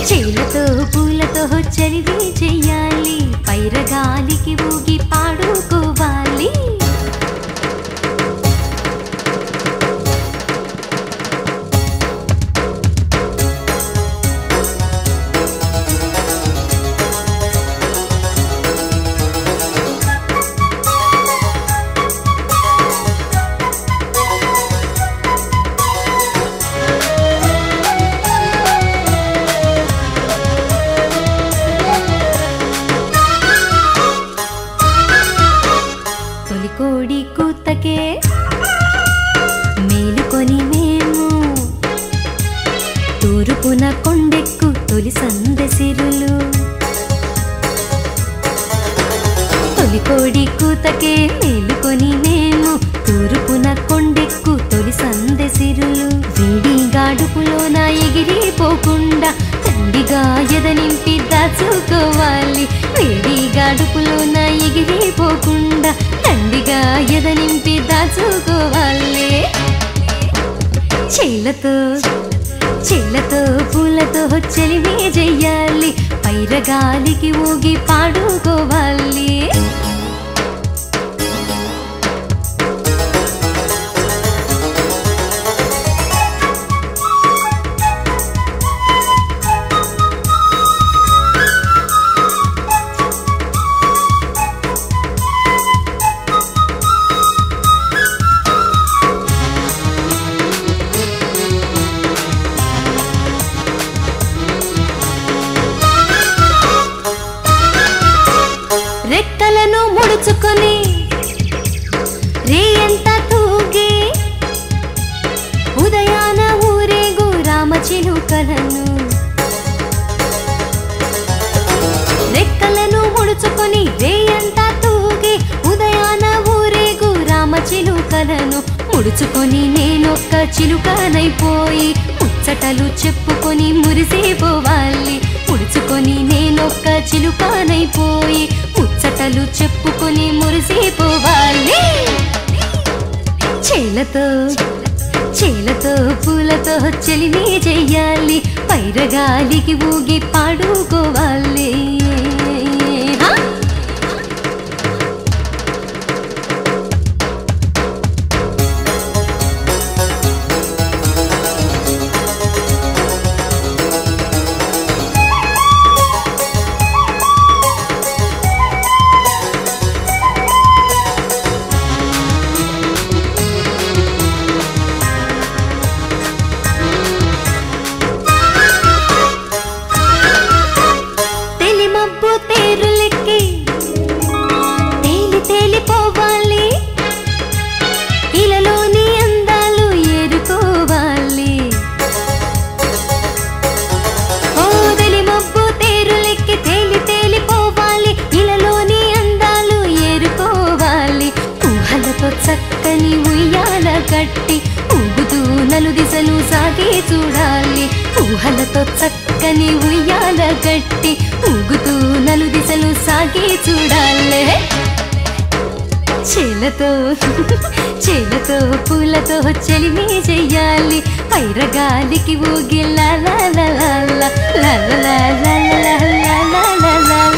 చేలతో పూలతో చరివి చెయ్యాలి పైరగాలికి ఊగి పాడుకోవాలి తొలికోడి కూతకే మేలుకొని మేము తూర్పున కొండెక్కు తొలి సందసిరులు తొలికోడి కూతకే మేలుకొని మేము తూర్పున కొండెక్కు తొలి సందసిరులు వేడి గాడుపులోన ఎగిరిపోకుండా తండిగా ఎదనింపి దాచుకోవాలి వేడి గాడుపులోన ఎగిరిపోకుండా తండిగా ఎదనింపి దాచుకోవాలి చేలతో చేలతో పూలతో చెలిమి చెయ్యాలి పైరగాలికి ఊగి పాడుకోవాలి రెక్కలను ముడుచుకొని రేయంత తూగి ఉదయాన ఊరేగు రామచిలుకలను రెక్కలను ముడుచుకొని రేయంత తూగి ఉదయాన ఊరేగు రామచిలుకలను ముడుచుకొని నేనొక్క చిలుకనైపోయి ముచ్చటలు చెప్పుకొని మురిసిపోవాలి ముడుచుకొని నేనొక్క చిలుకనైపోయి ముచ్చటలు చెప్పుకొని మురిసిపోవాలి చేలతో చేలతో పూలతో చెలిమి చెయ్యాలి పైరగాలికి ఊగి పాడుకోవాలి హా! తెలిమబ్బు తేరులెక్కి తేలి తేలిపోవాలి ఇలలోని అందాలు ఏరుకోవాలి ఓ తెలిమబ్బు తేరులెక్కి తేలి తేలిపోవాలి ఇలలోని అందాలు ఏరుకోవాలి ఊహలతో చక్కని ఉయ్యాల కట్టి ఊగుతూ నలు దిశలు సాగి చూడాలి ఊహలతో చక్కని ఉయ్యాల కట్టి ఊగుతూ నలు దిశలు సాగి చూడాలి చేలతో చేలతో పూలతో చెలిమి చెయ్యాలి పైరగాలికి ఊగి లా లా లా లా లా లా లా లా లా లా లా లా లా లా